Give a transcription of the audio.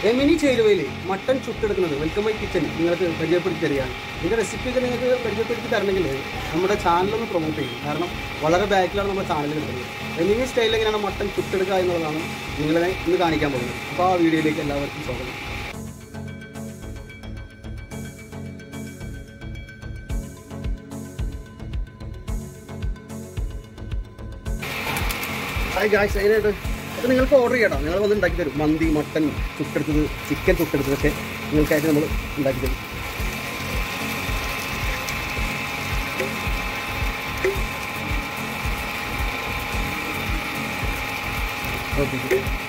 എമിനി ചേരുവയിൽ മട്ടൺ ചുട്ടെടുക്കുന്നത് welcome my kitchen നിങ്ങൾക്ക് പരിചയപ്പെടുത്തി തരികയാണ് ഇതിൻ്റെ റെസിപ്പിയൊക്കെ നിങ്ങൾക്ക് പരിചയപ്പെടുത്തി തരണമെങ്കിൽ നമ്മുടെ ചാനലൊന്ന് പ്രൊമോട്ട് ചെയ്യും കാരണം വളരെ ബാക്കിലാണ് നമ്മുടെ ചാനൽ കിട്ടുന്നത് എമിനി സ്റ്റൈലിൽ എങ്ങനെയാണ് മട്ടൺ ചുട്ടെടുക്കുക എന്നുള്ളതാണ് നിങ്ങളെ ഇന്ന് കാണിക്കാൻ പോകുന്നത് അപ്പോൾ ആ വീഡിയോയിലേക്ക് എല്ലാവർക്കും സ്വാഗതം ഹായ് ഗായ്സ് അതിനായിട്ട് അത് നിങ്ങൾക്ക് ഓർഡർ ചെയ്യണം നിങ്ങൾ വന്ന് ഉണ്ടാക്കി തരും മന്തി മട്ടൻ ചുട്ടെടുത്തത് ചിക്കൻ ചുട്ടെടുത്തതൊക്കെ നിങ്ങൾക്കായിട്ട് നമ്മൾ ഉണ്ടാക്കി തരും ഓക്കെ